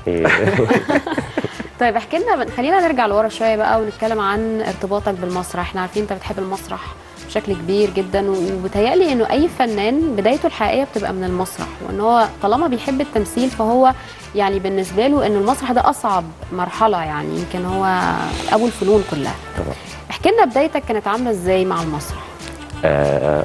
إيه، طيب احكي لنا خلينا نرجع لورا شويه بقى ونتكلم عن ارتباطك بالمسرح احنا عارفين انت بتحب المسرح بشكل كبير جدا وبتهيألي انه اي فنان بدايته الحقيقيه بتبقى من المسرح وان هو طالما بيحب التمثيل فهو يعني بالنسبه له انه المسرح ده اصعب مرحله يعني يمكن هو ابو الفنون كلها طبعا احكي لنا بدايتك كانت عامله ازاي مع المسرح آه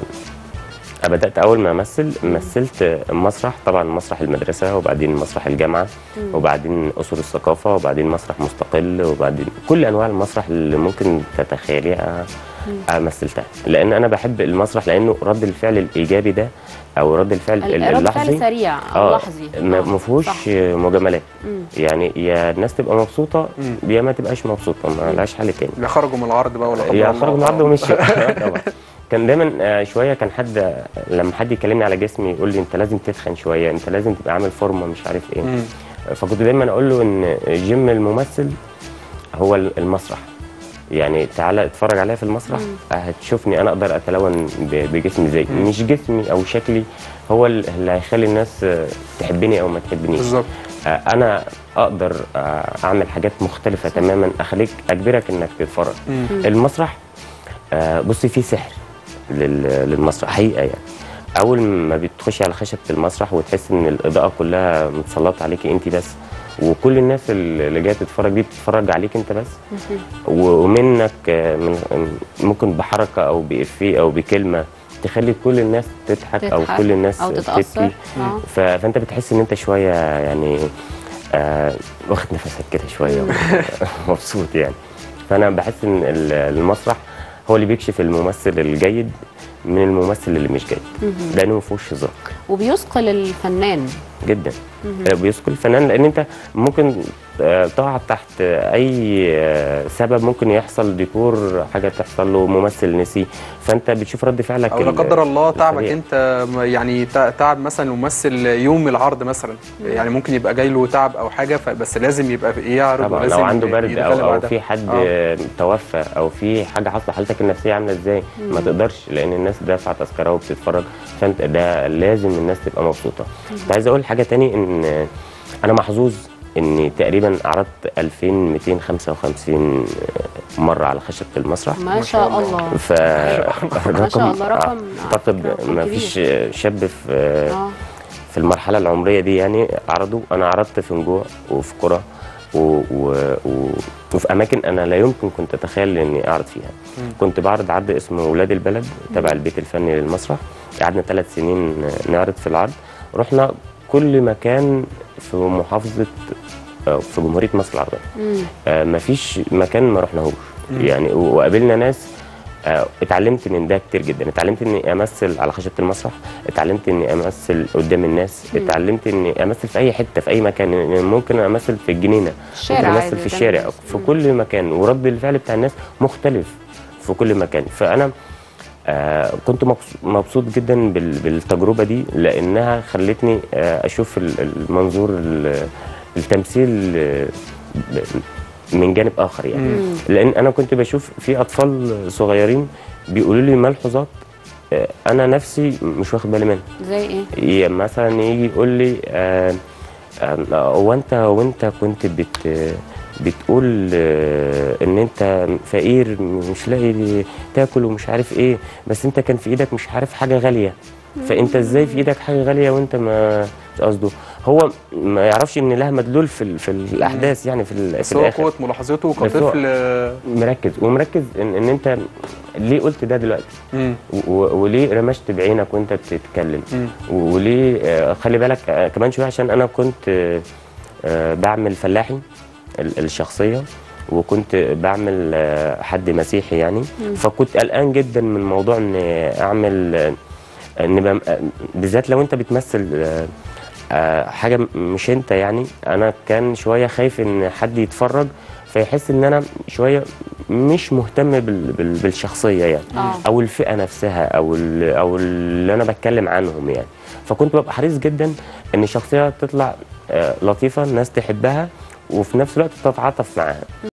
بدات اول ما امثل مثلت مسرح طبعا مسرح المدرسه وبعدين مسرح الجامعه وبعدين اسر الثقافه وبعدين مسرح مستقل وبعدين كل انواع المسرح اللي ممكن تتخيليها آه، مثلتها لان انا بحب المسرح لانه رد الفعل الايجابي ده او رد الفعل ال- رد فعل اللحظي سريع او اه لحظي ما آه، ما فيهوش صح. مجاملات مم. يعني يا الناس تبقى مبسوطه مم. يا ما تبقاش مبسوطه ما لهاش حل تاني لا خرجوا من العرض بقى ولا قدر يا الله. خرج من العرض ومشي آه، طبعا كان دايما آه، شويه كان حد لما حد يكلمني على جسمي يقول لي انت لازم تتخن شويه انت لازم تبقى عامل فورمه مش عارف ايه مم. فكنت دايما اقول له ان جيم الممثل هو المسرح يعني تعالى اتفرج عليا في المسرح هتشوفني انا اقدر اتلون ب- بجسمي ازاي مم. مش جسمي او شكلي هو اللي هيخلي الناس آه، تحبني او ما تحبنيش بالظبط آه، انا اقدر آه، اعمل حاجات مختلفه تماما اخليك اجبرك انك تتفرج مم. المسرح آه، بصي فيه سحر لل- للمسرح حقيقه يعني اول ما بتخشي على خشبه المسرح وتحس ان الاضاءه كلها متسلطه عليكي انت بس وكل الناس اللي جايه تتفرج دي بتتفرج عليك انت بس ومنك آه، من ممكن بحركه او بافيه او بكلمه تخلي كل الناس تضحك, او تضحك كل الناس او تبكي تتاثر اه ف- فانت بتحس ان انت شويه يعني آه واخد نفسك كده شويه مبسوط يعني فانا بحس ان ال- المسرح هو اللي بيكشف الممثل الجيد من الممثل اللي مش جيد لانه ما فيهوش هزار وبيثقل الفنان جدا آه، بيثقل الفنان لان انت ممكن آه، تقع تحت آه، اي آه، سبب ممكن يحصل ديكور حاجه تحصل له ممثل نسي فانت بتشوف رد فعلك او لا ال- قدر الله تعبك السريع. انت م- يعني تع- تعب مثلا الممثل يوم العرض مثلا يعني ممكن يبقى جاي له تعب او حاجه ف- بس لازم يبقى في- يعرض طبعا ولازم لو عنده ي- برد يتغلب او على او ده. في حد آه. توفى او في حاجه حاصله حالتك النفسيه عامله ازاي ما تقدرش لان الناس دافعه تذكره وبتتفرج فانت ده لازم الناس تبقى مبسوطه كنت عايز اقول حاجه تاني ان انا محظوظ اني تقريبا عرضت 2255 مره على خشبه المسرح ما شاء الله ف ما شاء الله رقم اعتقد رقم ما كبير. فيش شاب في اه في المرحلة العمرية دي يعني عرضوا أنا عرضت في نجوع وفي قرى و... و... و... وفي أماكن أنا لا يمكن كنت أتخيل إني أعرض فيها كنت بعرض عرض اسمه ولاد البلد تبع البيت الفني للمسرح قعدنا ثلاث سنين نعرض في العرض رحنا كل مكان في محافظة أو في جمهورية مصر العربية مم. آه مفيش مكان ما رحناهوش يعني وقابلنا ناس آه اتعلمت من ده كتير جدا اتعلمت اني امثل على خشبه المسرح اتعلمت اني امثل قدام الناس اتعلمت اني امثل في اي حته في اي مكان يعني ممكن امثل في الجنينه الشارع ممكن عادي امثل في قدام الشارع الناس. في كل مكان ورد الفعل بتاع الناس مختلف في كل مكان فانا آه كنت مبس- مبسوط جدا بال- بالتجربه دي لانها خلتني آه اشوف ال- المنظور ال- التمثيل آه، ب- من جانب اخر يعني مم. لان انا كنت بشوف في اطفال صغيرين بيقولوا لي ملحوظات آه، انا نفسي مش واخد بالي منها زي ايه؟ ي- مثلا يجي يقول لي آه، آه، هو انت وانت كنت بت بتقول آه، ان انت فقير مش لاقي تاكل ومش عارف ايه بس انت كان في ايدك مش عارف حاجه غاليه فانت ازاي في ايدك حاجه غاليه وانت ما مش قصده هو ما يعرفش ان لها مدلول في ال- في الاحداث يعني في, ال- بس في هو الاخر قوه ملاحظته بس هو- كطفل آه، مركز ومركز ان, ان انت ليه قلت ده دلوقتي مم. و- و- وليه رمشت بعينك وانت بتتكلم مم. و- وليه آه، خلي بالك آه، كمان شويه عشان انا كنت آه، آه، بعمل فلاحي ال- الشخصيه وكنت بعمل آه، حد مسيحي يعني فكنت قلقان جدا من موضوع ان اعمل آه، ان بم- آه، بالذات لو انت بتمثل آه، آه، حاجه م- مش انت يعني انا كان شويه خايف ان حد يتفرج فيحس ان انا شويه مش مهتم بال- بال- بالشخصيه يعني اه او الفئه نفسها او ال- او اللي انا بتكلم عنهم يعني فكنت ببقى حريص جدا ان الشخصيه تطلع آه، لطيفه الناس تحبها وفي نفس الوقت تتعاطف معاها